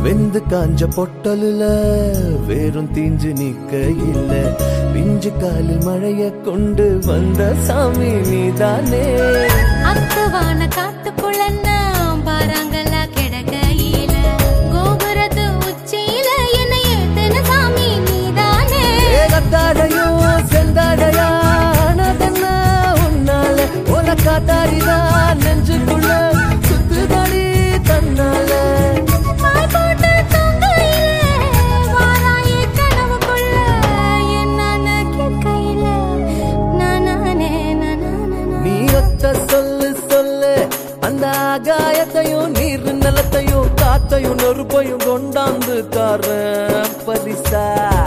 வெந்து காஞ்ச பொட்டலுல வேறும் தீஞ்சு நிக்க இல்ல பிஞ்சு காலில் மழைய கொண்டு வந்த சாமி நீதானே அக்குவான காத்துக்குள்ள நான் பாறாங்கல்லா கிடக்கையில கோபுரத்து உச்சியில என்னை ஏத்தன சாமி நீதானே ஏகத்தாழையோ செந்தாழையா ஆனதென்ன உன்னால உனக்காத்தாரிதான் நெஞ்சுக்குள்ள சுத்துதடி தன்னால பாய் போட்டு தூங்கையில வாராயே கனவுக்குள்ள என்னன்னு கேட்கையில நானானே நானானே நீ ஒத்த சொல்லு சொல்லு அந்த ஆகாயத்தையும் நீர் நிலத்தையும் காத்தையும் நெருப்பையும் கொண்டாந்து தாரேன் பரிசா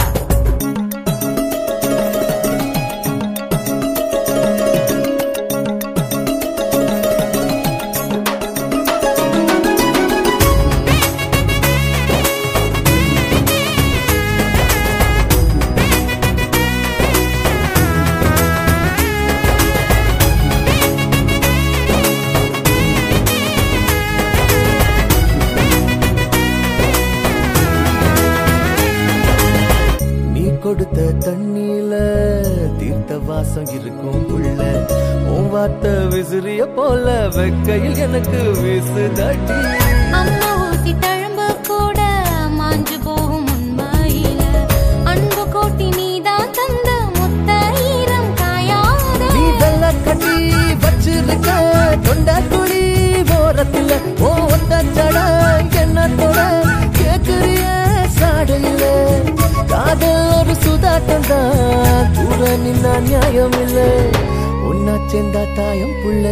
நீ கொடுத்த தண்ணியில தீர்த்த வாசம் இருக்கும் உள்ள உன் வார்த்தை விசிறிய போல வெக்கையில் எனக்கு வீசுதடி அம்மா ஊசி தழும்பு கூட மாஞ்சு போகும் உண்மையில அன்பு கோட்டி நீதான் தந்த முத்த ஈரம் காயாத நீ வெள்ள கட்டி வச்சிருக்க தொண்ட குழி ஓரத்துல ஓ ஒத்த ஜட என்னத்தோட கேக்குறிய சாடையில காதல் ஒரு சுதாட்டம் தான் கூட நின்னா நியாயம் இல்ல ஒன்னா சேர்ந்தா தாயம் புள்ள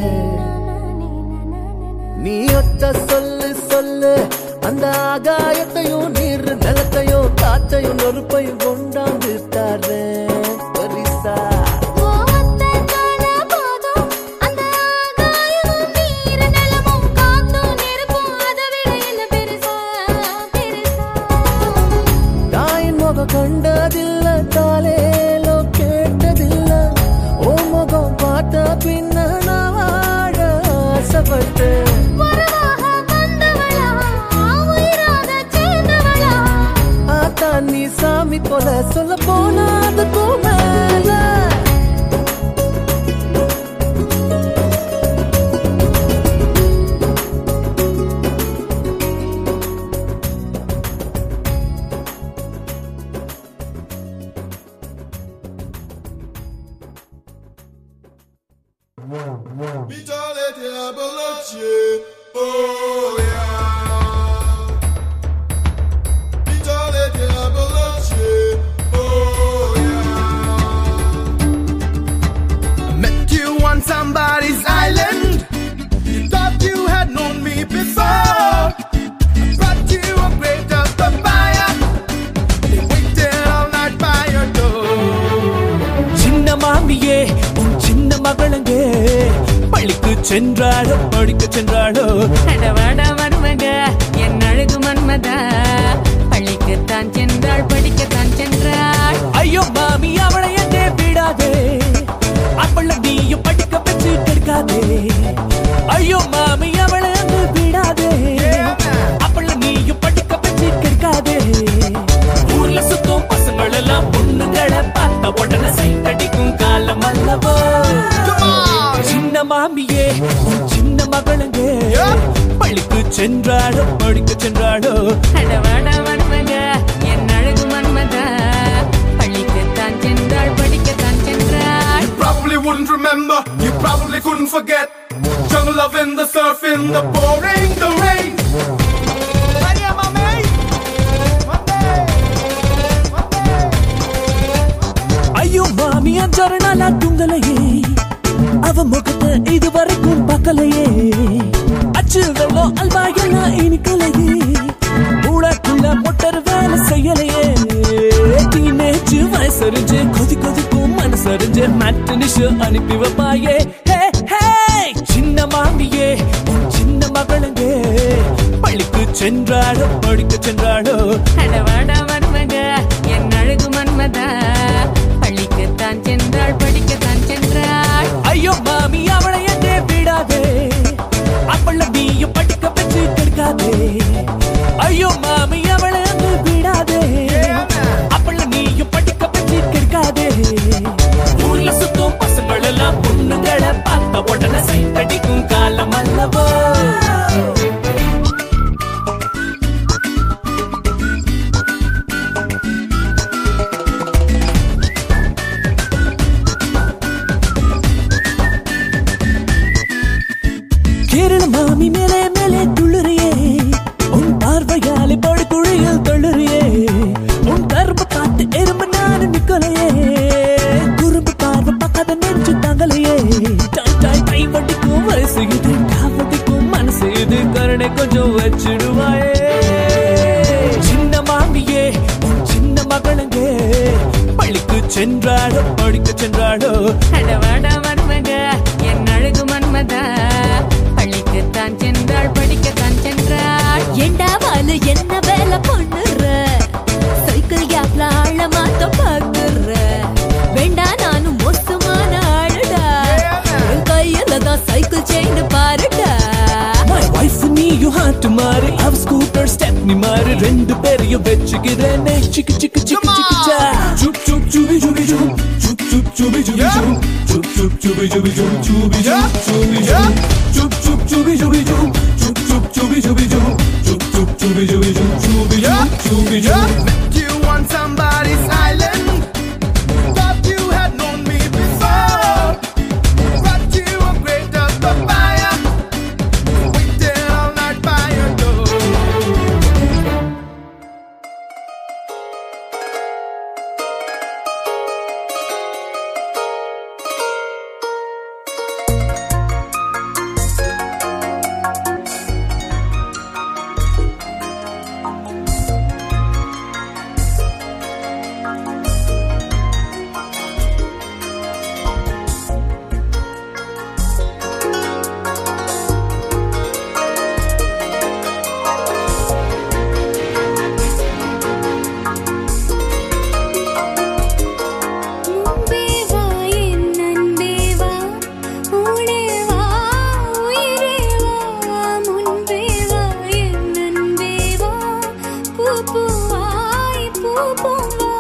நீ ஒத்த சொல்லு சொல்லு அந்த ஆகாயத்தையும் நீர் நிலத்தையும் காத்தையும் நெருப்பையும் கொண்டாந்து தரேன் பரிசா ஓத்த காண போதும் அந்த ஆகாயமும் நீர் நிலமும் காத்தும் நெருப்பும் அதை விட என்ன பெருசா பெருசா தாயின் முகம் கண்டதில்ல தாலேலோ கேட்டதில்ல ஓ முகம் பார்த்த பின்ன நான் வாழ ஆசைப்பட்டேன் வரவாக வந்தவளா உயிராக சேர்ந்தவளா ஆத்தா நீ சாமி போல சொல்ல போனா அதுக்கும் மேல Vitale Diabologie, oh yeah. Vitale Diabologie, oh yeah. I met you on somebody's island. You thought you had known me before. I brought you a crate of papaya. They waited all night by your door. சின்ன மாமியே உன் சின்ன மகளங்கே பள்ளிக்கு சென்றாளோ படிக்க சென்றாளோ அடவாட மருமக என் அழகு மன்மதா பள்ளிக்குத்தான் சென்றாள் படிக்கத்தான் சென்றாள் ஐயோ மாமி அவளை என்னே விடாதே அவளை நீயும் படிக்க வச்சு கெடுக்காதே ஐயோ மாமி அவளை அங்கு விடாதே அவளை நீயும் படிக்க வச்சு கெடுக்காதே ஊர்ல சுத்தும் பசங்கள் எல்லாம் பொண்ணுங்களை பார்த்த உடனே சைட் அடிக்கும் காலம் அல்லவோ சின்ன மாமியே உன் சின்ன மகளுங்கே பள்ளிக்கு சென்றாளோ படிக்க சென்றாளோ அடவாட மருமக என் அழகு மன்மதா பள்ளிக்குத்தான் சென்றாள் படிக்கத்தான் சென்றாள் probably wouldn't remember, you probably couldn't forget. Jungle loving, the surfing, the pouring, the rain. ஐயோ மாமி அஞ்சாறு நாளா தூங்கலையே அவ முகத்தை இதுவரைக்கும் பார்க்கலையே அச்சு வெள்ளம் அல்வா எல்லாம் இனிக்கலையே மூளைக்குள்ள மொட்டர் வேலை செய்யலையே டீனேஜ் வயசறிஞ்சு கொதி கொதிக்கும் மனசறிஞ்சு மேட்டனிஷ் அனுப்பி வைப்பாயே ஹே ஹே சின்ன மாமியே உன் சின்ன மகளுங்கே பள்ளிக்கு சென்றாளோ படிக்க சென்றாளோ அடவாட மருமக என் அழகு மன்மதா பள்ளிக்குத்தான் சென்றாள் படிக்கத்தான் சென்றாள் ஐயோ மாமி அவளை என்னே விடாதே அவளை நீயும் படிக்க வச்சு கெடுக்காதே ஐயோ மாமி அவளை அங்கு விடாதே அப்பள நீயும் படிக்க பற்றி கெடுக்காதே ஊர்ல சுத்தும் பசங்கள் எல்லாம் பொண்ணுங்களை பார்த்த உடனே சைத்தடிக்கும் காலம் அல்லவோ கேரள மாமி மேலே மேலே துள்ளுறியே உன் பார்வையாலே படு குழியில் தொழுறியே உன் கரும்பு பார்த்து எறும்பு நானு நிக்கலையே குறும்பு பார்வை பக்காத நெஞ்சு தாங்கலையே டாய் டாய் கை வட்டிக்கும் வயசு இது காவட்டிக்கும் மனசு இது கருணை கொஞ்சம் வச்சிடுவாயே சின்ன மாமியே உன் சின்ன மகளுங்கே பள்ளிக்கு சென்றாடோ படிக்க சென்றாடோ அடவாடா மருமக என் அழகு மன்மதா பள்ளிக்குத்தான் சென்றாள் படிக்கத்தான் சென்றாள் ஏண்டா வாலு என்ன வேலை பண்ணுற சைக்கிள் கேப்ல ஆழமாத்த பாக்குற வேண்டா நானும் மோசமான ஆளுடா என் கையில தான் சைக்கிள் செயின் பாருடா My wife நீயும் ஹாட்டு மாறு அவ ஸ்கூட்டர் ஸ்டெப் நீ மாறு ரெண்டு பேரையும் வச்சுக்கிறேனே சிக்கு சிக்கு சிக்கு சிக்கு சா சுப் சுப் சுபி சுபி சுப் சுப் சுப் சுபி சுபி சுப் சுப் சுப் சுபி சுபி சுப் சுபி சுப் சுபி சுப் சுப் சுப் சுபி சுபி சுப் சுப் சுப் சுபி சுபி சுப் சுப் சுப் சுபி சுபி சுப் சுபி சுப் சுபி சுப் Met you on somebody's island. Thought you had known me before. Brought you a crate of papaya. Waited all night by your door. முன்பே வா என் அன்பே வா உடே வா உயிரே வா முன்பே வா என் அன்பே வா பூ பூவாய் பூ பூவா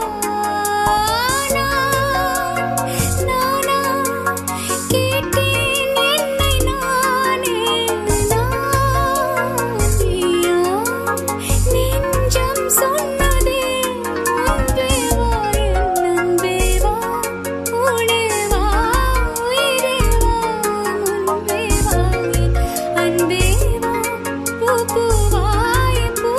நானா கேட்டேன் என்னை நானே நானியா நெஞ்சம் சொன்னதே முன்பே வா என் அன்பே வா உடே வா உயிரே வா முன்பே வா என் அன்பே வா பூ பூவாய் பூ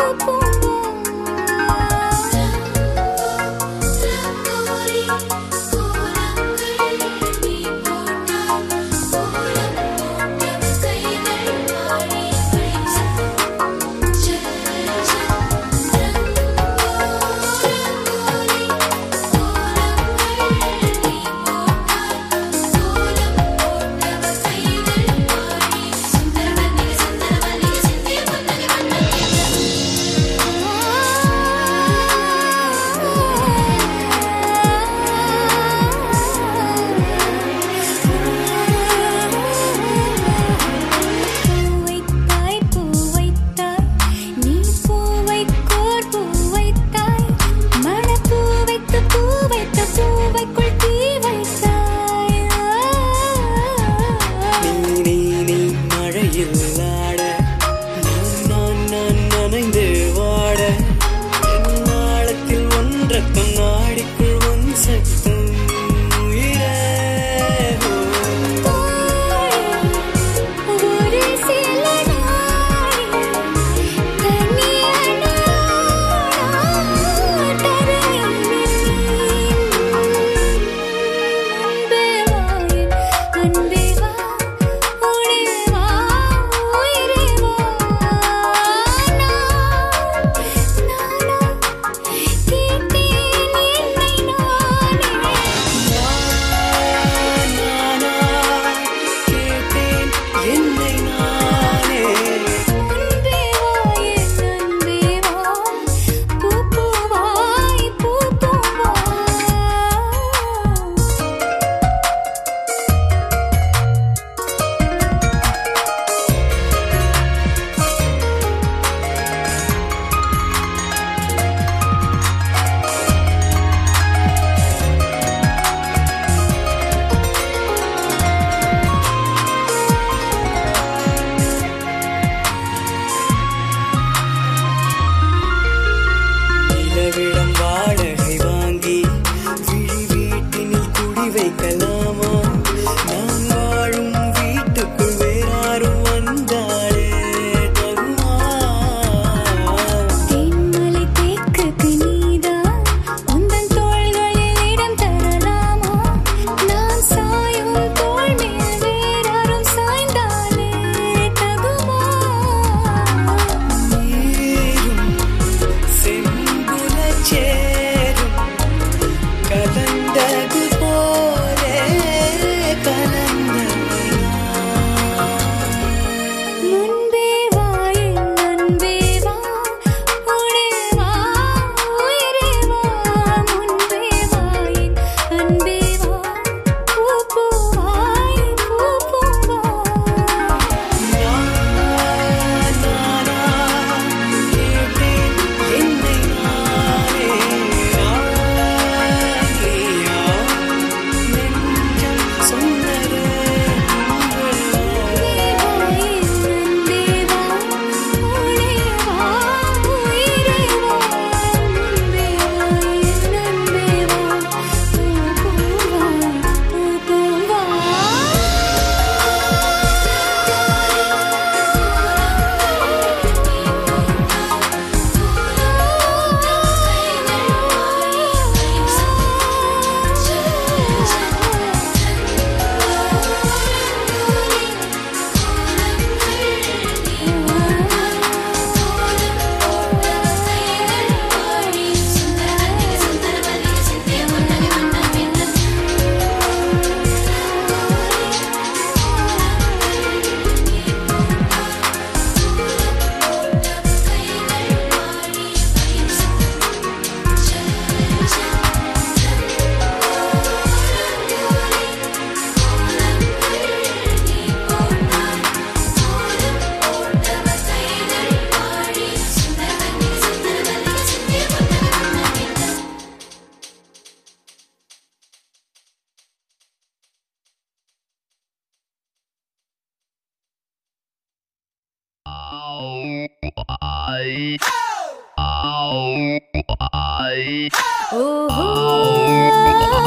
ஓஹோ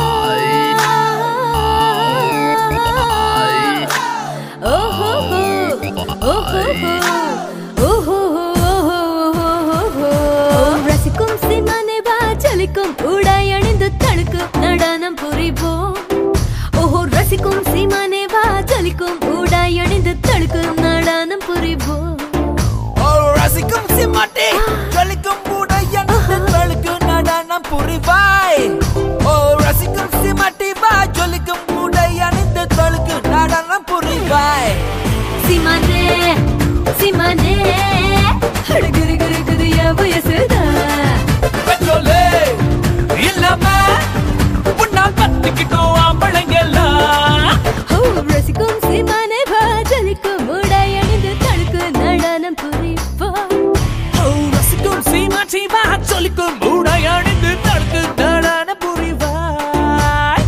ஓஹோ ஓஹோ ஓஹோ ஓஹோ ரசிக்கும் சிமானே வா ஜலிக்கும் ஊடாய் அணிந்து தடுக்கும் நடனம் புரிவோம் ஓஹோ ரசிக்கும் சீமானே வா ஜலிக்கும் ஊடாய் அணிந்து தடுக்கும் நடனம் புரிவோம் ஓ ரசிக்கும் சிம்மாட்டி ஜொலிக்கும் கூட எனக்கு தழுக்கு நடனம் புரிவாய் ஓ ரசிக்கும் சிம்மாட்டி வா ஜொலிக்கும் கூட அணிந்து தழுக்கு நடனம் புரிவாய் சீமானே சீமானே அழகுரு குரு குரு யா வயசுதான் பெட்ரோலே இல்லாம உன்னால் பத்துக்கிட்டோம் ஆம்பளைங்கெல்லாம் ஓ ரசிக்கும் சீமானே வா ஜலிக்கும் ஊடாய் அணிந்து தடுக்கும் நடனம் புரிவோம் ஓ ரசிக்கும் சீமாட்டி வா ஜொலிக்கும் கூட அணிந்து தழுக்கு நடனம் புரிவாய்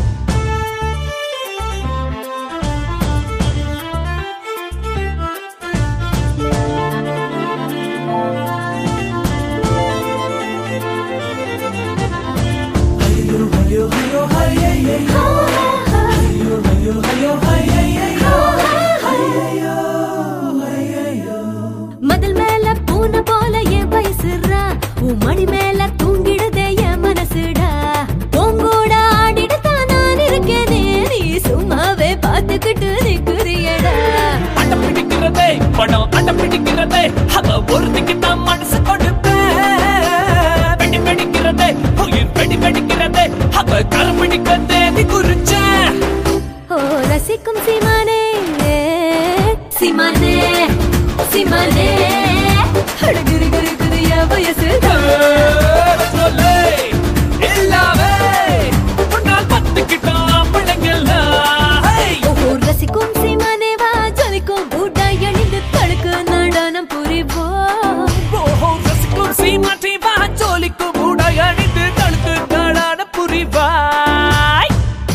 மதில் மேல பூனை போல என் வயசுடா உன் மடி மேல தூங்கிடுதே என் மனசுடா உங்கூட ஆடிடத்தான் நான் இருக்கேனே நீ சும்மாவே பார்த்துக்கிட்டு நிற்கிறியடா அடம் பிடிக்கிறதே பணம் அடம் பிடிக்கிறதே அவ ஒருத்திக்கு தான் மனசு கொடுப்பேன் வெடி வெடிக்கிறதே உயிர் வெடி வெடிக்கிறதே அவ கரம் பிடிக்க தேதி குறிச்சேன் ஓ ரசிக்கும் சீமானே சீமானே சீமானே அழகுரு குரு குரு யா வயசுதான் சொல்லே எல்லாமே உன்னால் பத்துக்கிட்டோம் பிள்ளைங்கெல்லாம் ஓஹோ ரசிக்கும் சீமானே வா ஜொலிக்கும் ஊட்டாய் அணிந்து தடுக்கு நடனம் புரிவோம் ஓஹோ ரசிக்கும் சீமாட்டி வா ஜோலிக்கும் கூட அணிந்து தடுத்து நாடான புரிவாய்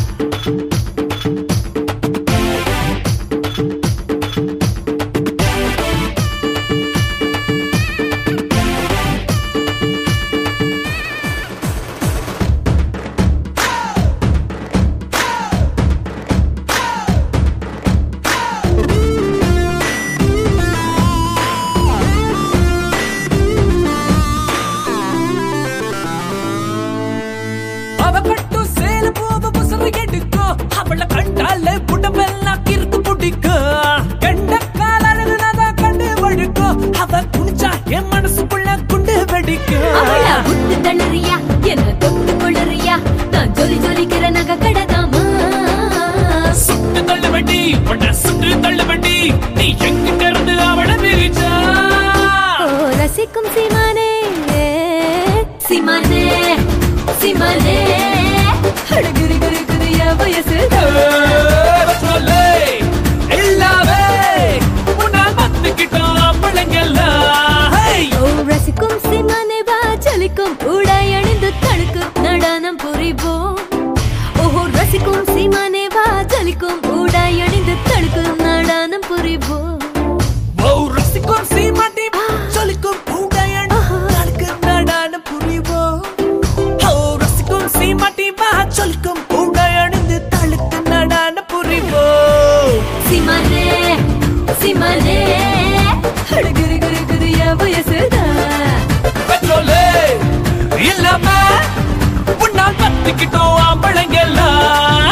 அவ கட்டும் சேல போவ புசர எடுக்கும் அவள கண்டாலே உடம்பெல்லாம் கிறுக்கு பிடிக்கும் கண்ட கால அழகுனதா கண்டு வழுக்கும் அவ குடிச்சா என் மனசுக்குள்ள குண்டு வெடிக்கும் அவளா விட்டு தள்ளுறியா என்ன தொட்டு கொள்ளுறியா நான் ஜொலி ஜொலிக்கிற நகை கடதாமா சுட்டு தள்ளு வண்டி உன்னை சுட்டு தள்ளு வண்டி நீ எங்கிட்ட இருந்து அவளை பிரிச்சா ஓ ரசிக்கும் சீமானே சீமானே சீமானே அழகுரு குரு குரு யா வயசுதான் சொல்லே எல்லாமே உன்னால் பத்துக்கிட்டோம் பிள்ளைங்கெல்லாம் ஓ ரசிக்கும் சீமானே வா ஜொலிக்கும் ஊடாய் அணிந்து தடுக்கும் நடனம் புரிவோம் ஓஹோ ரசிக்கும் சீமானே வா ஜொலிக்கும் ஊடாய் அணிந்து தடுக்கும் நடனம் புரிவோம் ஓ ரசிக்கும் சீமாட்டி சொல்லிக்கும் பூடையன் நாளுக்கு நாடான புரிவோம் ஓ ரசிக்கும் சீமாட்டி வா சொல்லிக்கும் பூடையணிந்து தழுக்கு நாடான புரிவோம் சீமானே சீமானே அழகுரு குரு குரு யா வயசுதான் பெட்ரோலே இல்லாம உன்னால் பத்துக்கிட்டோம் ஆம்பளைங்கெல்லாம்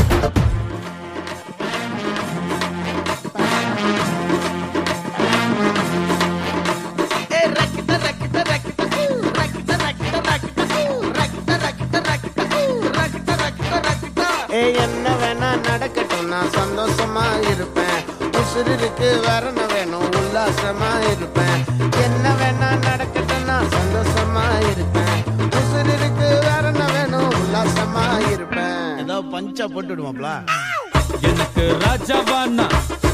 ஏய் என்ன வேணா நடக்கட்டும் நான் சந்தோஷமா இருப்பேன் உசுருக்கு வரண வேணும் உல்லாசமா இருப்பேன் என்ன வேணா நடக்கட்டும் நான் சந்தோஷமா இருப்பேன் உசுருக்கு வரண வேணும் உல்லாசமா இருப்பேன் ஏதோ பஞ்சா போட்டுடுவாப்ல எனக்கு ராஜாவானா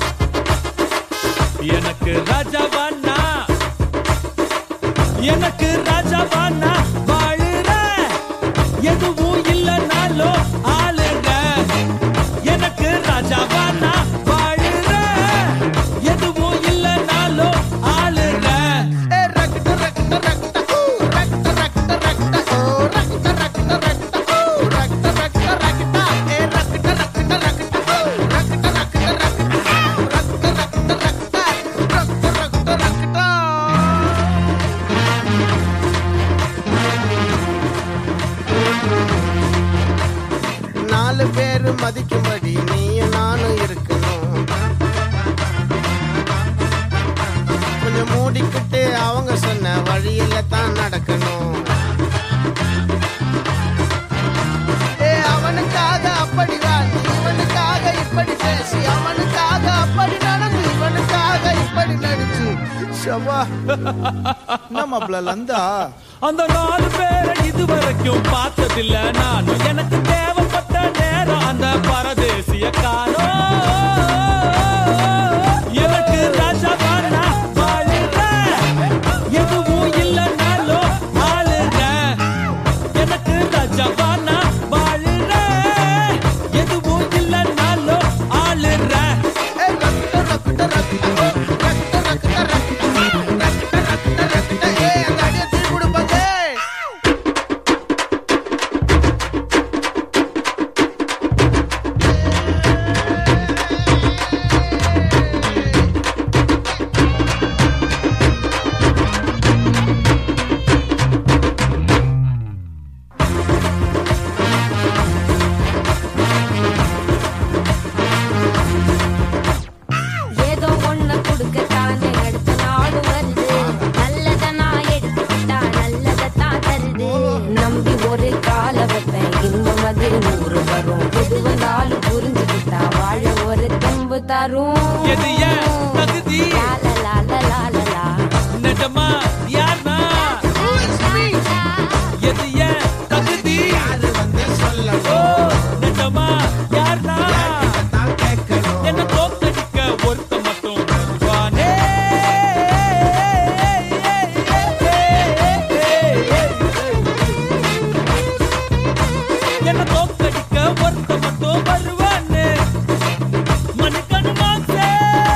எனக்கு ராஜாவானா எனக்கு ராஜாவானா வாழுற எதுவும் இல்லைனாலும் ஆளுங்க எனக்கு ராஜாவானா வாழுற எதுவும் இல்லைனாலும் ஆளுங்க மதிக்கும்படி நீயும் நானும் இருக்கணும் கொஞ்சம் மூடிக்கிட்டு அவங்க சொன்ன வழியில தான் நடக்கணும் ஏ அவனுக்காக அப்படி வாழ்ந்து இவனுக்காக இப்படி பேசி அவனுக்காக அப்படி நடந்து இவனுக்காக இப்படி நடிச்சு ஷவா நம்ம லந்தா அந்த நாலு பேரை இதுவரைக்கும் பார்த்ததில்ல நானும் எனக்கு தேவைப்பட்ட நேரம் அந்த பரதேசிய காலம் எனக்கு ராஜா பானா வாழுறேன் எதுவும் இல்லைனாலும் ஆளுறேன் எனக்கு ராஜா பானா வாழுறேன் எதுவும் இல்லைனாலும் ஆளுறேன் ஏதோ ஒண்ணு கொடுக்கத்தானே அடுத்த நாடு வருது நல்லத நான் எடுத்துக்கிட்டா நல்லதத்தான் தருது நம்பி ஒரு கால வைப்பேன் இன்பம் அது நூறு வரும் எது வந்தாலும் புரிஞ்சுக்கிட்டா வாழ ஒரு தெம்பு தரும் எது ஏன் தகுதி? லா, லா, லா, லா, லா, லா, லா. நிஜமா யார்னா எது ஏன் தகுதி ஓ நிஜமா யார்னா என்ன தோக்கடிக்க ஒருத்த மட்டும் வருவானே என்ன தோக்கடிக்க ஒருத்த மட்டும் வருவானே மணிக்கணு மாசே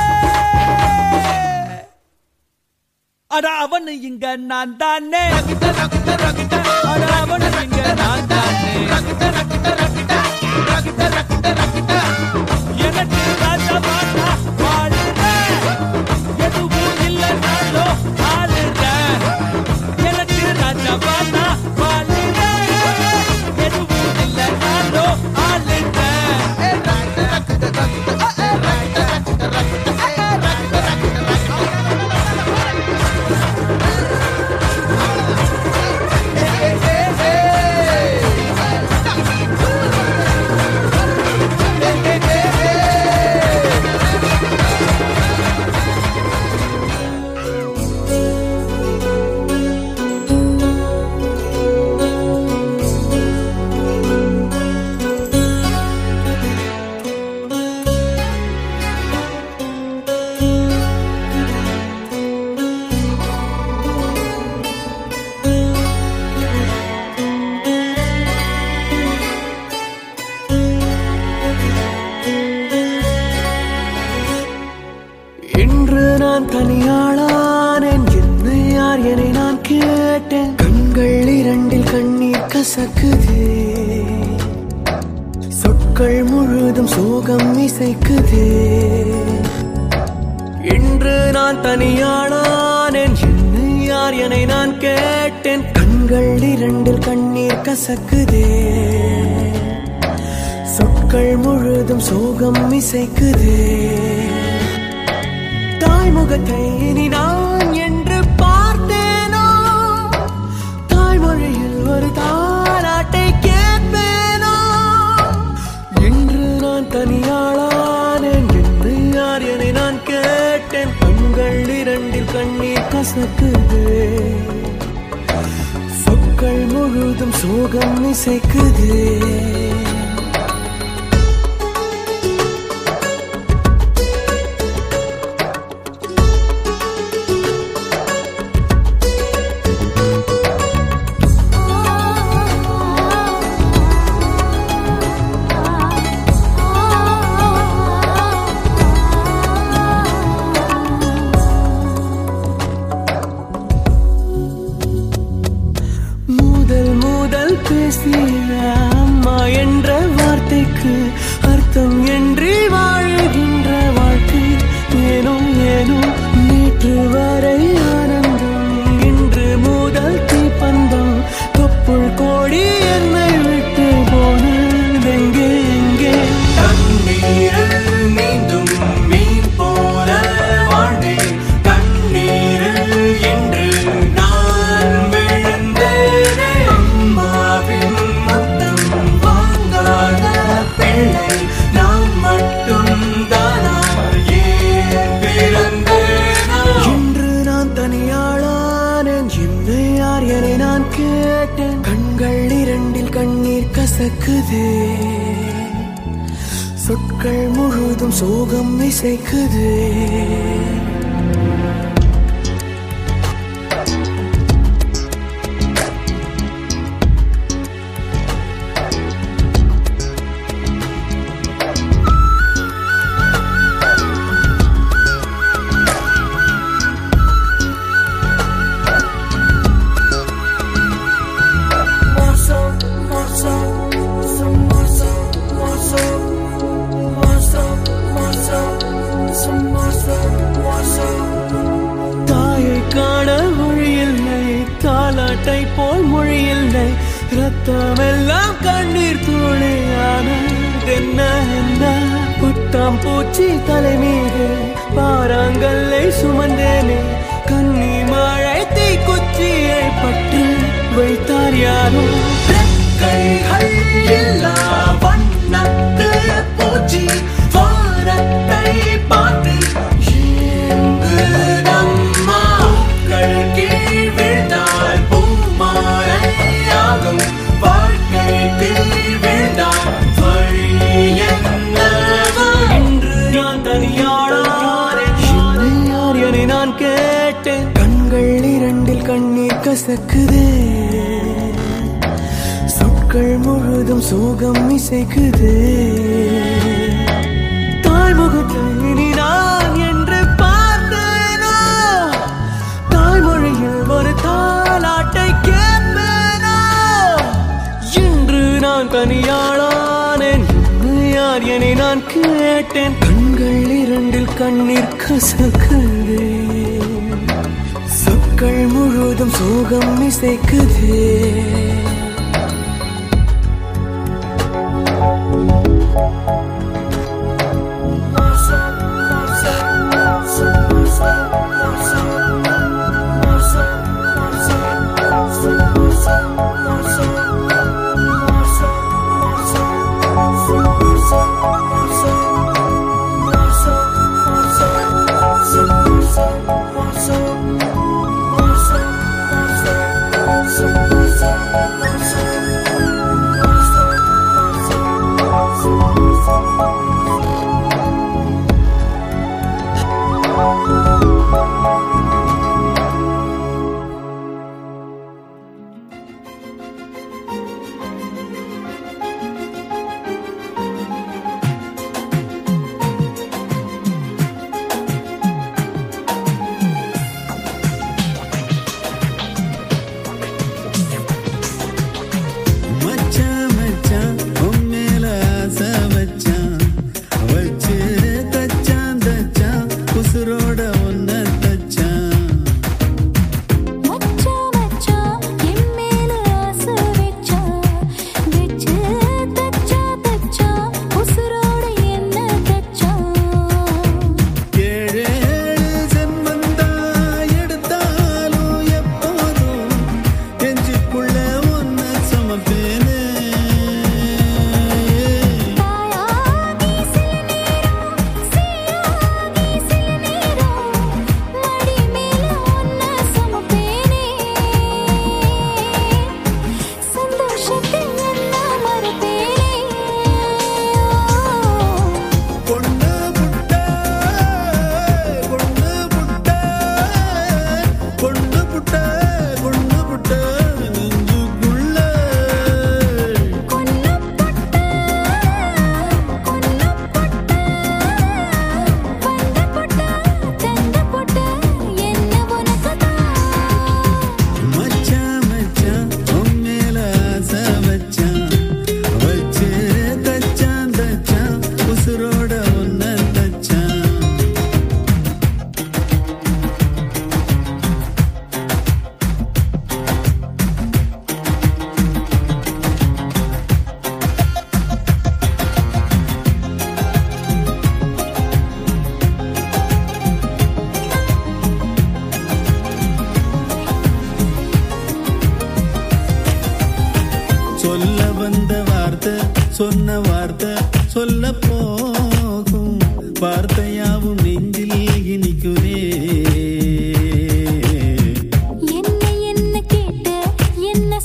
அட அவனு இங்க நான் தானே அட அவனு இங்க நான் தானே எனக்கு ராஜாவானா வாழுறேன். எதுவும் இல்லைனாலும் ஆளுறேன். எனக்கு ராஜாவானா வாழுறேன். எதுவும் இல்லைனாலும் ஆளுறேன். இன்று நான் தனியாளானேன் என்னை யார் என நான் கேட்டேன் கண்கள் இரண்டில் கண்ணீர் கசக்குதே சொற்கள் முழுதும் சோகம் இசைக்குதே இன்று நான் தனியாளானேன் என்னை யார் என நான் கேட்டேன் கண்கள் இரண்டில் கண்ணீர் கசக்குதே சொற்கள் முழுதும் சோகம் இசைக்குதே தாய்முகத்தை இனி நான் என்று பார்த்தேனோ தாய்மொழியில் ஒரு தாராட்டை கேட்பேனோ என்று நான் தனியாளானேன் என்று யார் என நான் கேட்டேன் கண்கள் இரண்டில் கண்ணீர் கசக்குதே சொற்கள் முழுதும் சோகம் இசைக்குதே முதல் முதல் பேசிய அம்மா என்ன கேட்டேன் கண்கள் இரண்டில் கண்ணீர் கசக்குதே சொற்கள் முழுதும் சோகம் இசைக்குதே தாயை காண மொழியில்லை தாலாட்டை போல் மொழியில்லை ரத்தமெல்லாம் கண்ணீர் தூளையான என்ன என்ன புத்தாம் பூச்சி தலை மீது பாறாங்கல்லை சுமந்தேனே கண்ணி மழை தீ குச்சியை பட்டு வைத்தார் யாரோ கைகள் எல்லா வண்ணத்து பூச்சி வாரத்தை பார்த்து இங்கு நம்மாக்கள் கீழ் விழுந்தால் பூமாலையாகும் வாழ்க்கை கீழ் விழுந்தால் வழி என்னவோ? இன்று நான் தனியாளானேன். என்னை யார் என நான் கேட்டேன் கண்கள் இரண்டில் கண்ணீர் கசக்குதே சொற்கள் முழுதும் சோகம் இசைக்குதே தாய்முகத்தை இனி நான் என்று பார்த்தேனோ தாய்மொழியில் ஒரு தாலாட்டை கேட்பேனோ இன்று நான் தனியாளானேன் என்னை யார் என நான் கேட்டேன் கண்கள் இரண்டில் கண்ணீர் கசக்குதே சொற்கள் முழுதும் சோகம் இசைக்குதே மச்சான் மச்சான் உன் மேல ஆசை வச்சான் வச்சு தச்சான் தச்சான் உசுரோட ஒன்ன தச்சான் மச்சா மச்சா என் மேல ஆசை வெச்சா வெச்சு தச்சா தச்சா உசுரோட என்ன தச்சா ஏழு ஏழு ஜென்மந்தா எடுத்தாலும் எப்போதும் நெஞ்சுக்குள்ள ஒன்ன சமப்பேனே தாயாகி சில நேரம் சீயாகி சில நேரம் மடி மேல ஒன்ன சுமப்பேனே சந்தோஷத்தை எல்லாம் மறப்பேனே பொண்ணு புட்ட பொண்ணு புட்ட பொண்ணு புட்ட பொண்ணு புட்ட நெஞ்சுக்குள்ள கொன்ன பொட்ட கொன்ன பொட்ட வந்த பொட்ட தந்த பொட்ட என்ன உனக்குதான் மச்சான் மச்சான் உன் மேல ஆசை வச்சான் வச்சு தச்சான் தச்சான் உசுரோட ஒன்ன தச்சான் சொல்ல வந்த வார்த்தை சொன்ன வார்த்தை சொல்ல போகும் வார்த்தையாவும் நெஞ்சில் இனிக்குதே என்ன என்ன கேட்ட என்ன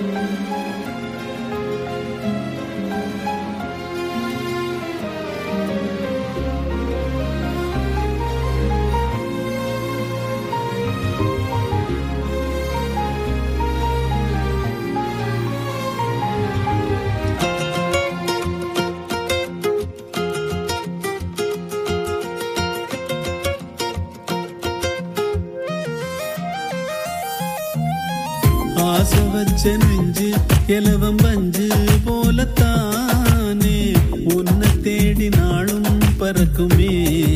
ஆசை வச்ச நெஞ்சு எலவம் பஞ்சு போலத்தானே உன்னை தேடி நாளும் பறக்குமே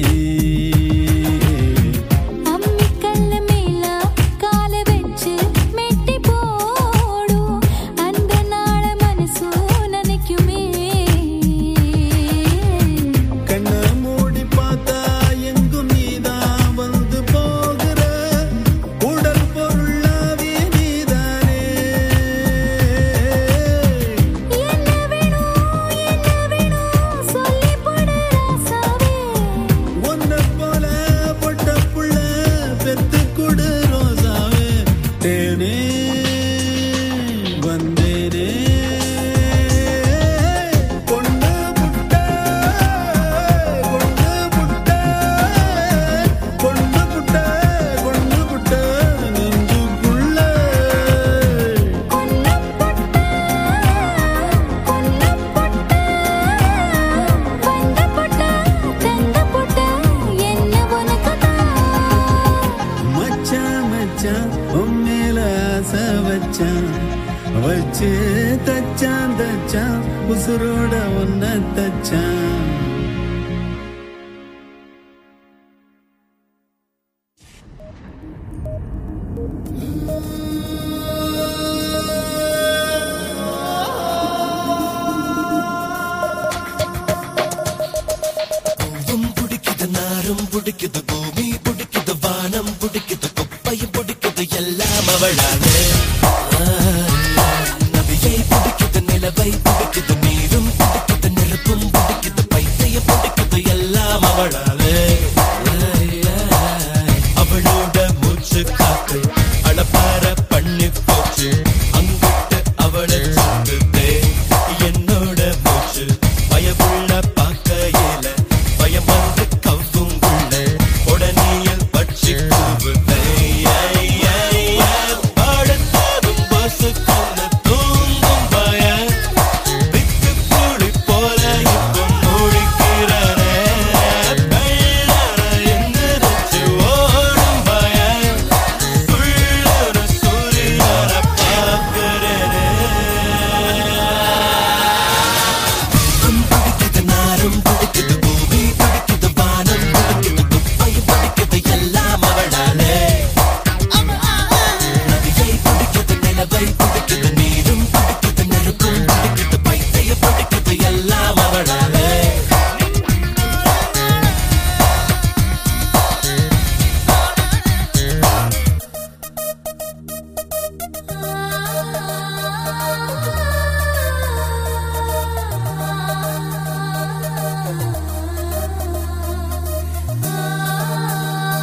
அம்மிக்கல்ல மேல கால வச்சு மெட்டி போடும் அந்த நாள மனசு நினைக்குமே கண்ண மூடி பார்த்தா எங்கும் நீதான் வந்து போகிற உடல் பொருளாவே நீதானே என்ன வேணும் என்ன வேணும் சொல்லி போடு ராசாவே உன்னை போல பொட்ட புள்ள பெத்து கொடு ரோசாவே தேனே வந்தேனே பொண்ணு புட்ட பொண்ணு புட்ட பொண்ணு புட்ட பொண்ணு புட்ட நெஞ்சுக்குள்ள கொன்னம் பொட்ட கொன்னம் பொட்ட வந்த பொட்ட தந்த பொட்ட என்ன உனக்கு மச்சான் மச்சான் உன் மேல ஆசை வச்சான் வச்சு தச்சான் தச்சான் உசுரோட ஒன்ன தச்சான் பூவும் பிடிக்குது நாரும் பிடிக்குது பூமி பிடிக்குது வானம் பிடிக்குது குப்பையும் பிடிக்குது எல்லாம் அவளாலே நதியை பிடிக்குது நிலவை பிடிக்குது நீரும் பிடிக்குது நெருப்பும் பிடிக்குது பைத்தையும் பிடிக்குது எல்லாம் அவளாலே அவளோட மூச்சு காத்து அளப்பார பண்ணி போச்சு அங்கிட்டு அவளை சுத்துதே என்னோட மூச்சு பயமுள்ள பார்க்கையில பயம் வந்து கவ்வும் உள்ள உடனேயில் பட்சி கூவுதே பாடத்தோடும் பசு கொண்டு தூங்கும் பயம் விட்டு புளி போல இப்போ முடிக்கிறனே வெள்ளார எந்திரிச்சு ஓடும் பயம் உள்ளூர சூரியனை பார்க்கிறேனே பிடிக்குது நாரும் பிடிக்குது பூமி பிடிக்குது வானம் பிடிக்குது குப்பையும் பிடிக்குது எல்லாம் அவளாலே நதியை பிடிக்குது நிலவை பிடிக்குது நீரும் பிடிக்குது நெருப்பும் பிடிக்குது பைத்தைய பிடிக்குது எல்லாம் அவளாலே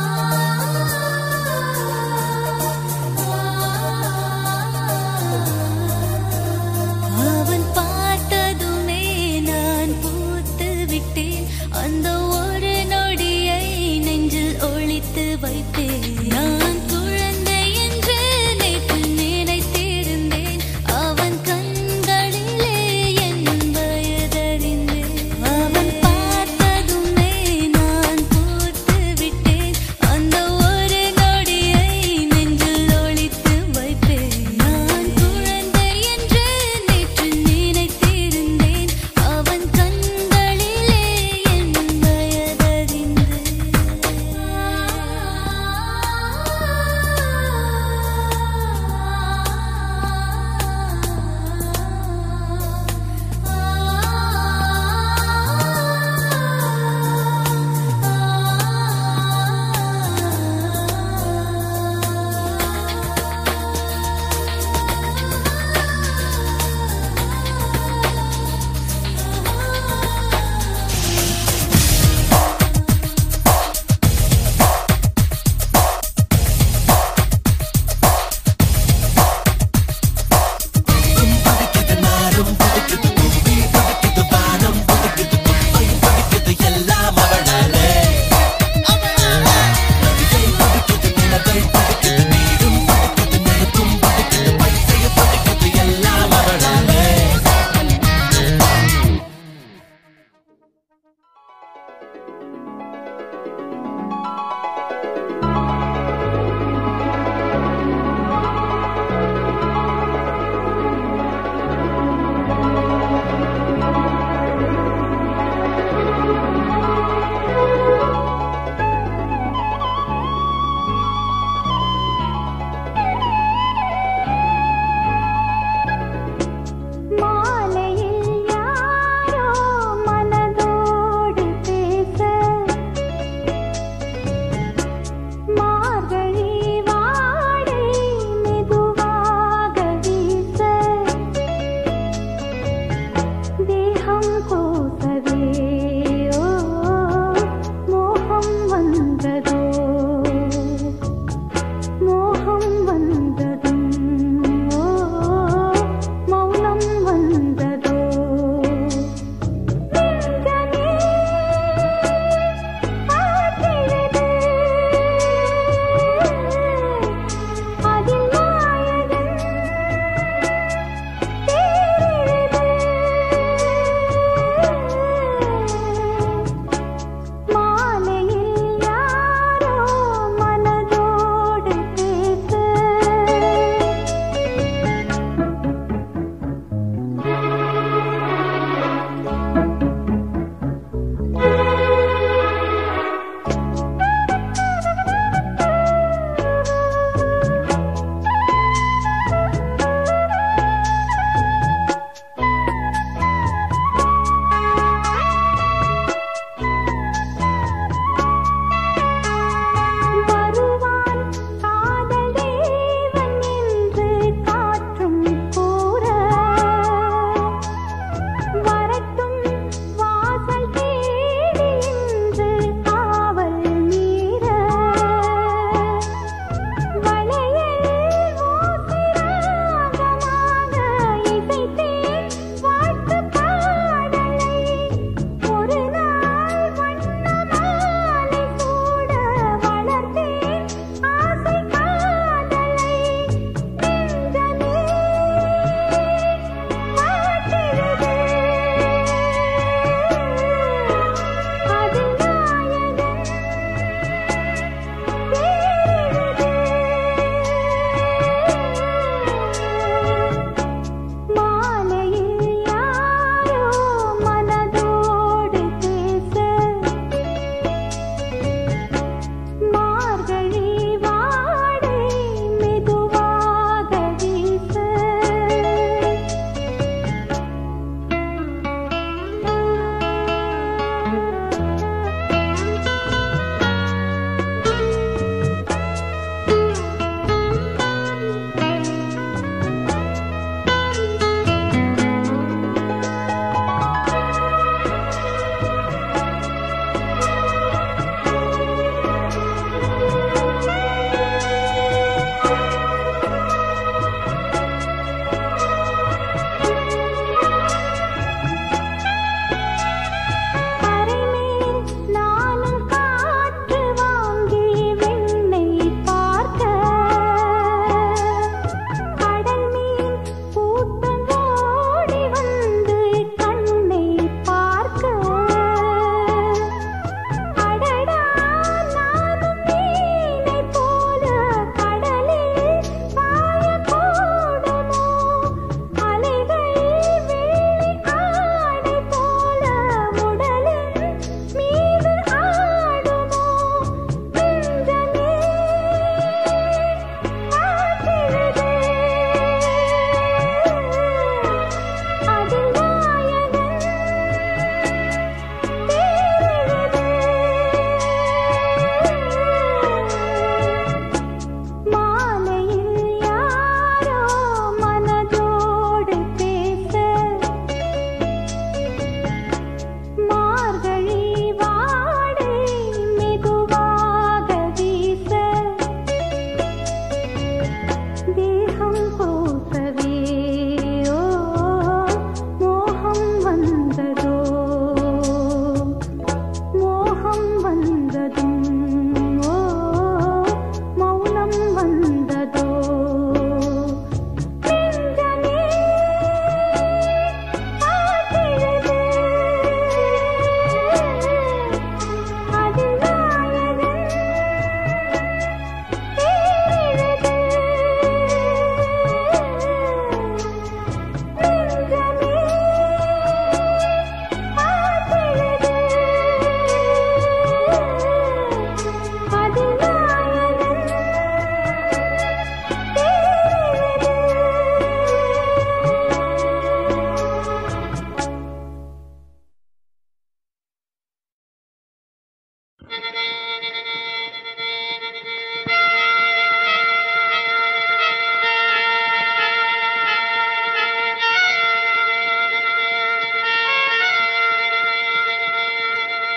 ஆ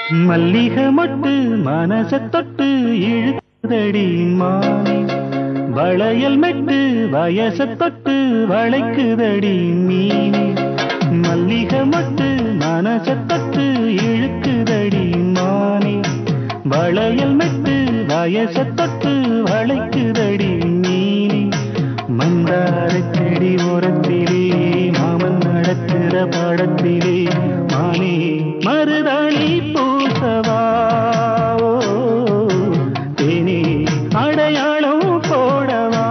மல்லிகை மொட்டு மனச தொட்டு இழுக்குதடி மானே வளையல் மெட்டு வயச தொட்டு வளைக்குதடி மீனே மல்லிகை மொட்டு மனச தொட்டு இழுக்குதடி மானே வளையல் மெட்டு வயச தொட்டு வளைக்குதடி மீனே மந்தார செடி ஓரத்திலே மாமன் நடக்கிற பாடத்திலே மானே மருதாணி பூசவா ஓ, தேனே அடையாளம் போடவா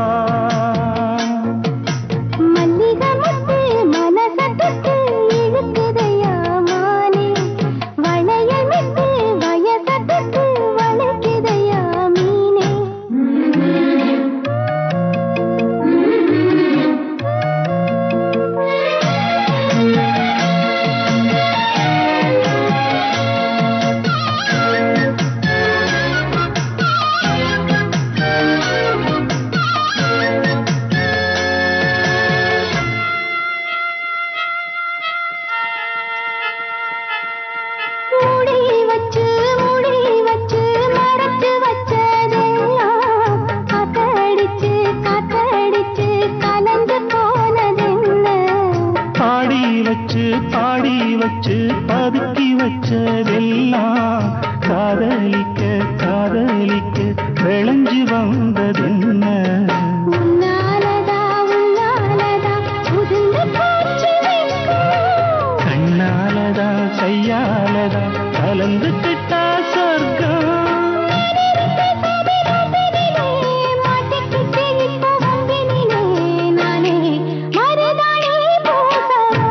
மல்லிகை முத்து மனச தொட்டு இழுக்குதையா மானே வளையல் விட்டு வயச தொட்டு வளைக்குதையா மீனே மூடி வச்சு மூடி வச்சு மறைச்சு வச்சதெல்லாம் காத்தடிச்சு காத்தடிச்சு கலந்து போனதென்ன பாடி வச்சு பாடி வச்சு பதுக்கி வச்சதெல்லாம் காதலிக்க காதலிக்க விளைஞ்சு வந்ததென்ன உன்னாலதா உன்னாலதா உதிர்ந்து போச்சு வெட்கம். கண்ணாலதா கையாலதா கலந்துக்கிட்டா சொர்க்கம் மாட்டிக்கிட்டு இப்போ வம்பினிலே நானே மருதாணி பூசவா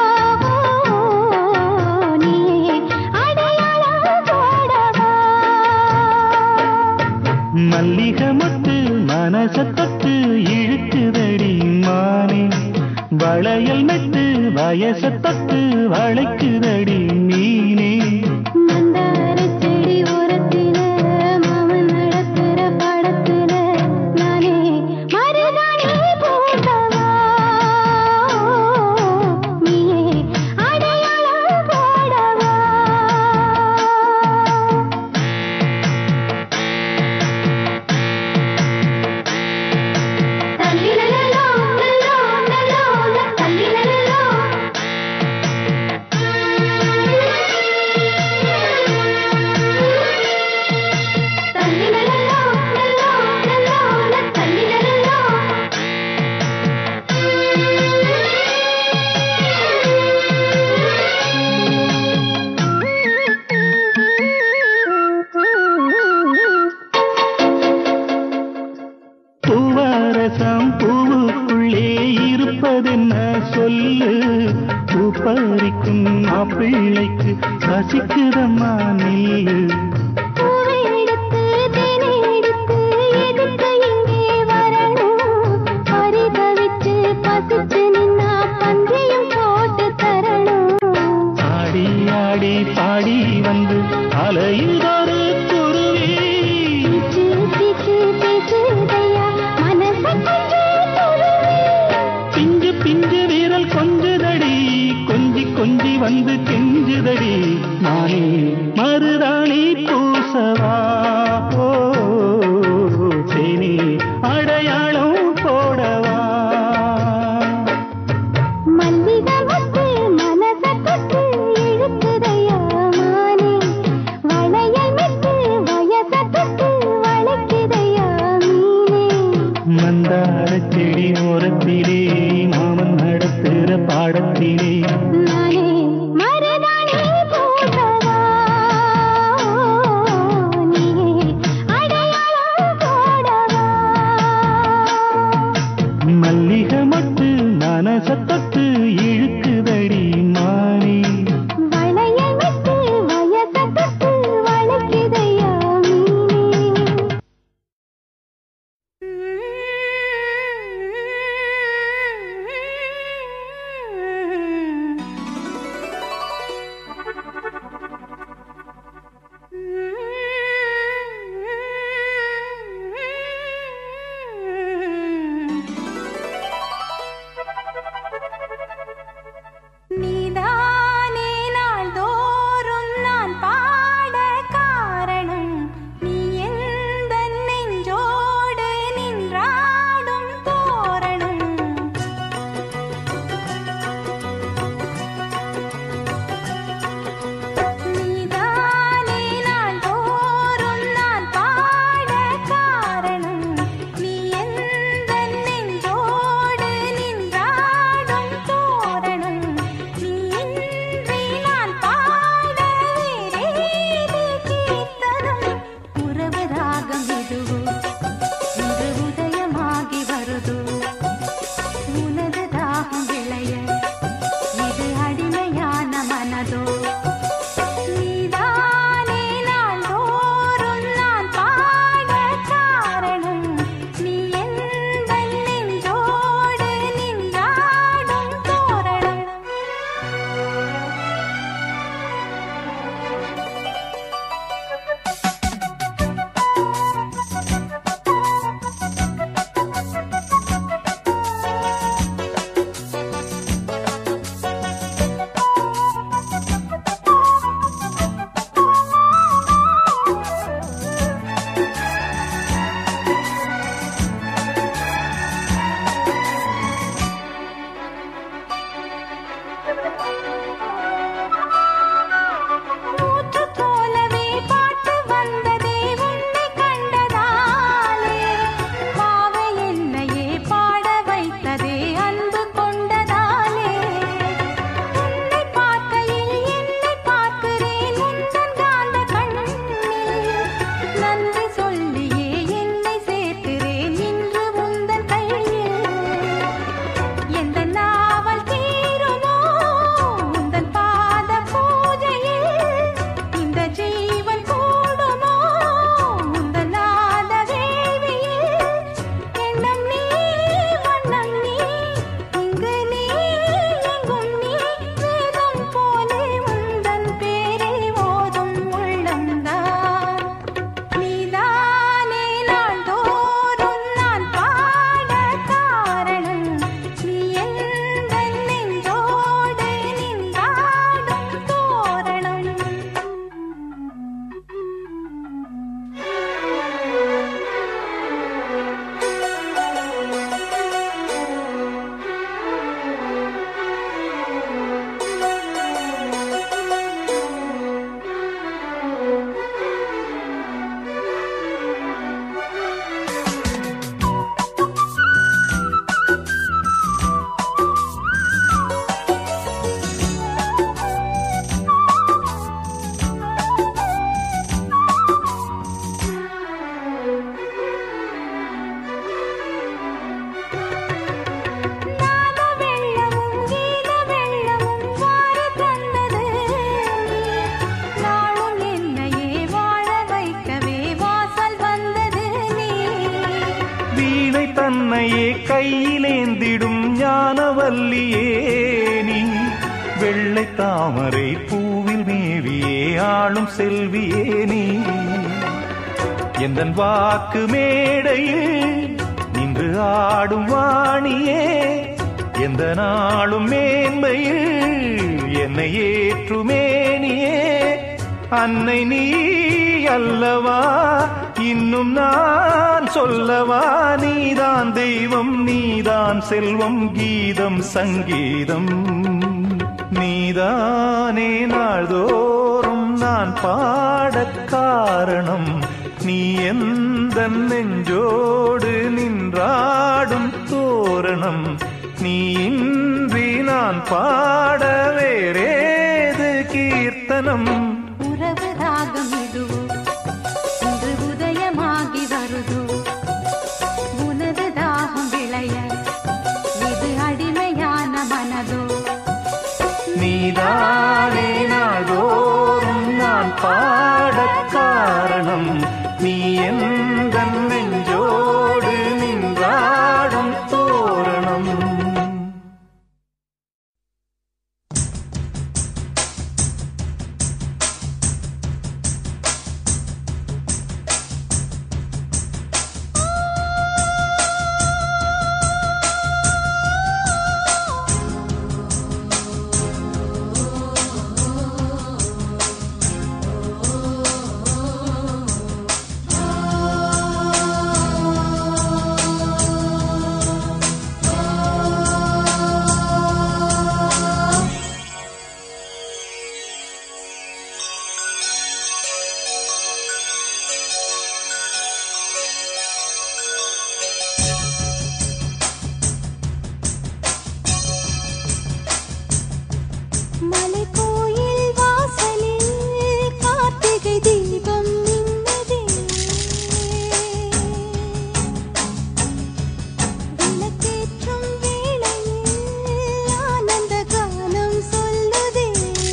நீயே அடையாளம் போடவா மல்லிகை முத்து மனச தொட்டு இழுக்குதடி மானே வளையல் மெட்டு வயச தொட்டு வளைக்குதடி மீனே மந்தாரச் செடி ஓரத்தில மாமன் நடக்கிற பாடத்தில நானே மருதாணி பூசவா நீயே அடையாளம் போடவா தல்லிலலலோ, லலோ, லலோ, தல்லிலலலோ. தல்லிலலலோ, லலோ, லலோ, தல்லிலலலோ. பூவரசம் பூவுக்குள்ளே இருப்பதென்ன சொல்லு பூ பறிக்கும் மாப்பிள்ளைக்கு பசிக்குதம்மா நில்லு பூவை எடுத்து தேனை எடுத்து எதுக்கு இங்கே வரணும் பரிதவிச்சு பசிச்சு நின்னா பந்தியும் போட்டு தரணும் ஆடி ஆடி பாடி வந்து அலையுதொரு குருவி பிச்சு பிச்சு பேசுதையா மனச கொஞ்சம் துருவி பிஞ்சு பிஞ்சு வீரல் கொஞ்சுதடி கொஞ்சி கொஞ்சி வந்து கெஞ்சுதடி நானே மருதாணி பூசவா ஓ, தேனே அடையாளம் போடவா மல்லிகை முத்து மனச தொட்டு இழுக்குதையா மானே வளையல் மெட்டு வயச தொட்டு வளைக்குதையா மீனே மந்தார செடி ஓரத்திலே மாமன் நடத்துற பாடத்திலே நானே மருதாணி பூசவா நீயே அடையாளம் போடவா மல்லிகை மட்டு மனச தொட்டு இழுக்குதடி மானே வளையல் விட்டு வயச தொட்டு வளைக்குதையா மீனே கையிலேந்திடும் ஞானவல்லியே நீ வெள்ளை தாமரை பூவில் மேவியே ஆளும் செல்வியே நீ எந்தன் வாக்கு மேடையில் நின்று ஆடும் வாணியே எந்த நாளும் மேன்மையில் என்னை ஏற்றுமேனியே அன்னை நீ அல்லவா இன்னும் நான் சொல்லவா நீதான் தெய்வம் நீதான் செல்வம் கீதம் சங்கீதம் நீதானே நாள்தோறும் நான் பாடக் காரணம் நீ எந்த நெஞ்சோடு நின்றாடும் தோரணம் நீ இன்றி நான் பாட வேறேது கீர்த்தனம் உறவு ராகம் இதுவோ இன்று உதயமாகி வருதோ உனது தாகம் விளைய இது அடிமையான மனதோ நீதானே நாள்தோறும் நான் பாடக் காரணம் நீ எந்த நெஞ்சோடு நின்றாடும் தோரணம் மலைக்கோயில் வாசலில் கார்த்திகை தீபம் மின்னதே விளக்கேற்றும் வேளையில் ஆனந்த கானம் சொல்லுதே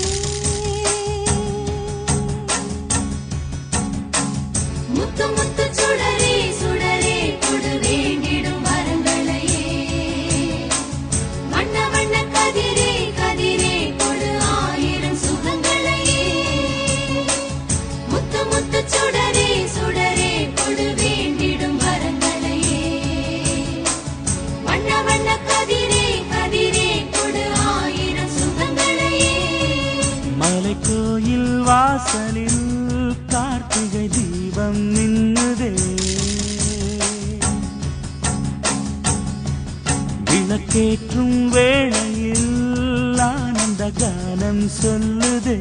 முத்து முத்து சுடரே சுடரே கொடு வேண்டிடும் வரங்களையே வண்ண வண்ண கதிரே கதிரே கொடு ஆயிரம் சுகங்களையே முத்து முத்து சுடரே சுடரே கொடு வேண்டிடும் வரங்களையே வண்ண வண்ண கதிரே கதிரே கொடு ஆயிரம் சுகங்களையே மலைக்கோயில் வாசலில் கார்த்திகை தீபம் நின்னுதே விளக்கேற்றும் வேளையில் ஆனந்த கானம் சொல்லுதே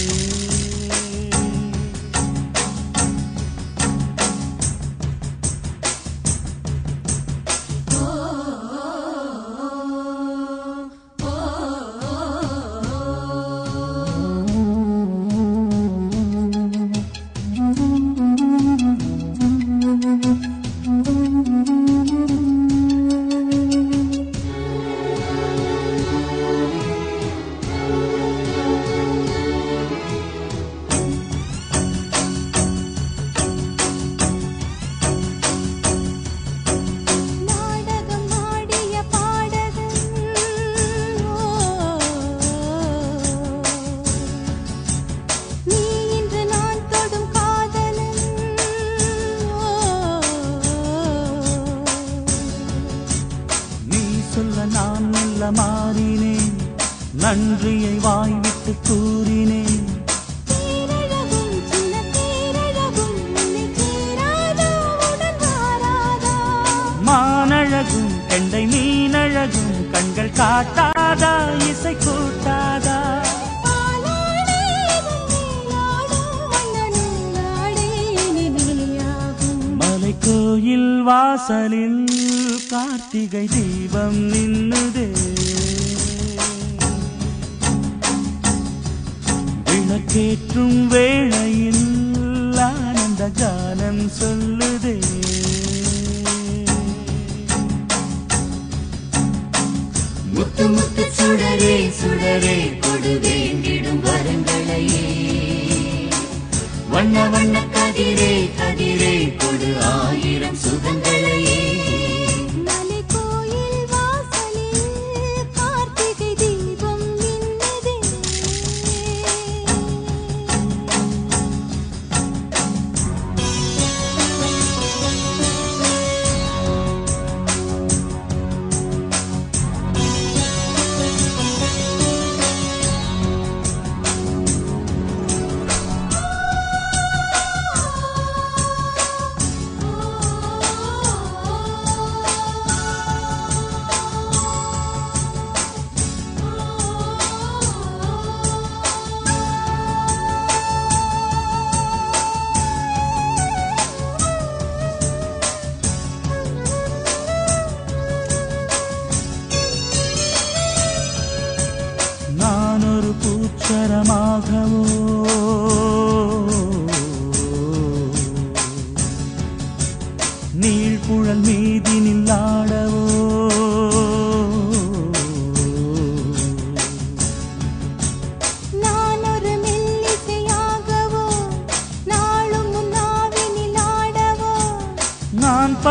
நாடகம் ஆடிய பாடகன் நீ இன்று நான் தொடும் காதலன் நீ சொல்ல நான் மெல்ல மாறினேன் நன்றியை வாய்விட்டு கூறினேன் தேரழகும் சின்ன தேரழகும் உன்னை சேராதா உடன் வாராதா மானழகும் கெண்டை மீனழகும் கண்கள் காட்டாதா இசை கூட்டாதா பாலாடே நாடும் மன்னனும் நாடே இனி நீயாகும் மலைக்கோயில் வாசலில் கார்த்திகை தீபம் நின்னுதே விளக்கேற்றும் வேளையில் ஆனந்த கானம் சொல்லுதே முத்து முத்து சுடரே சுடரே கொடு வேண்டிடும் வரங்களையே வண்ண வண்ண கதிரே கதிரே கொடு ஆயிரம் சுகங்களையே மலைக்கோயில்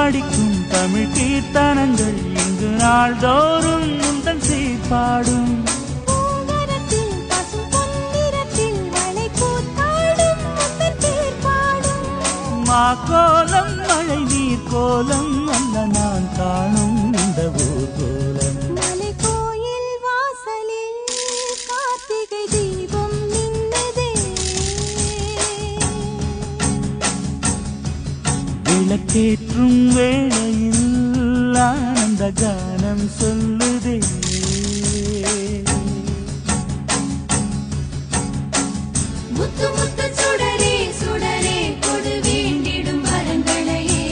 படிக்கும் தமிழ் கீர்த்தனங்கள் இங்கு நாள்தோறும் உந்தன் சீர்பாடும் பூங்கரத்தில் பசும் பொன்னிறத்தில் வளை கூத்தாடும் முத்தன் தேர்ப்பாடும் மாக்கோலம் மழை நீர் கோலம் அல்ல நான் காணும் இந்த ஊர்கோலம் மலை கோயில் வாசலில் கார்த்திகை தீபம் நின்னதே விளக்கேற்றும் வேளையில் ஆனந்த கானம் சொல்லுதே முத்து முத்து சுடரே சுடரே கொடு வேண்டிடும் வரங்களையே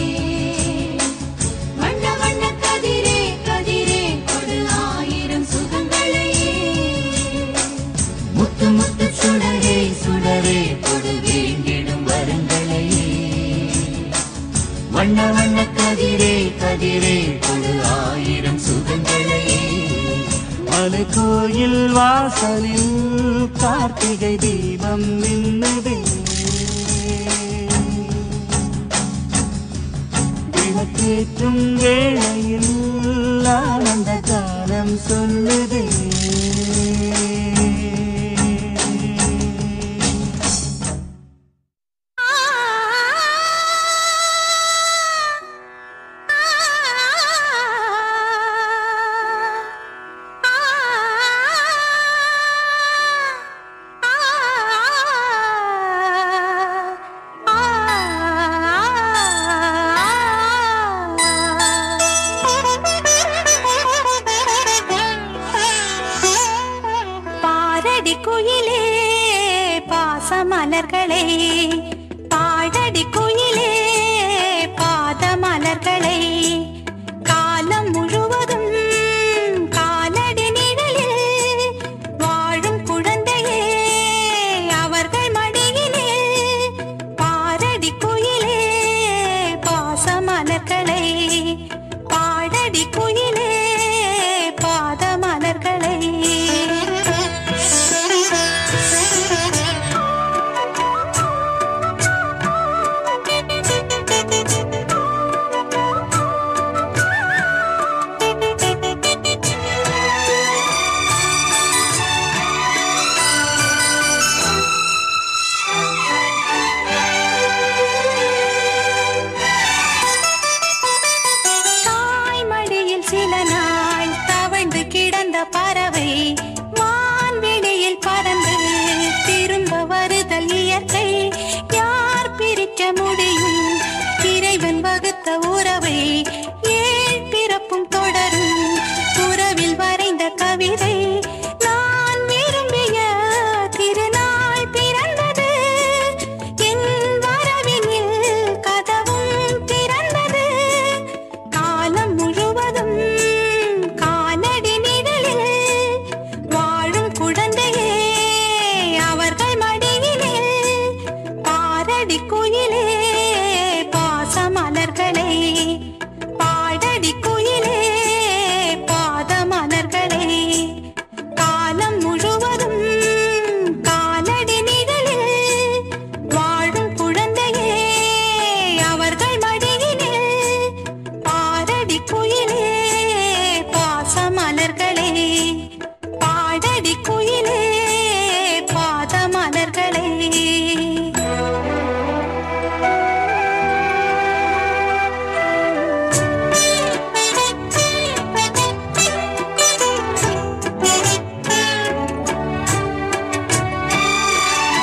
வண்ண வண்ண கதிரே கதிரே கொடு ஆயிரம் சுகங்களையே முத்து முத்து சுடரே சுடரே கொடு வேண்டிடும் வரங்களையே வண்ண வண்ண கதிரே கதிரே கொடு ஆயிரம் சுகங்களையே மலை கோயில் வாசலில் கார்த்திகை தீபம் நின்னுதே விளக்கேற்றும் வேளையில் ஆனந்த காலம் சொல்லுதே பாரடி குயிலே பாசமலர்களே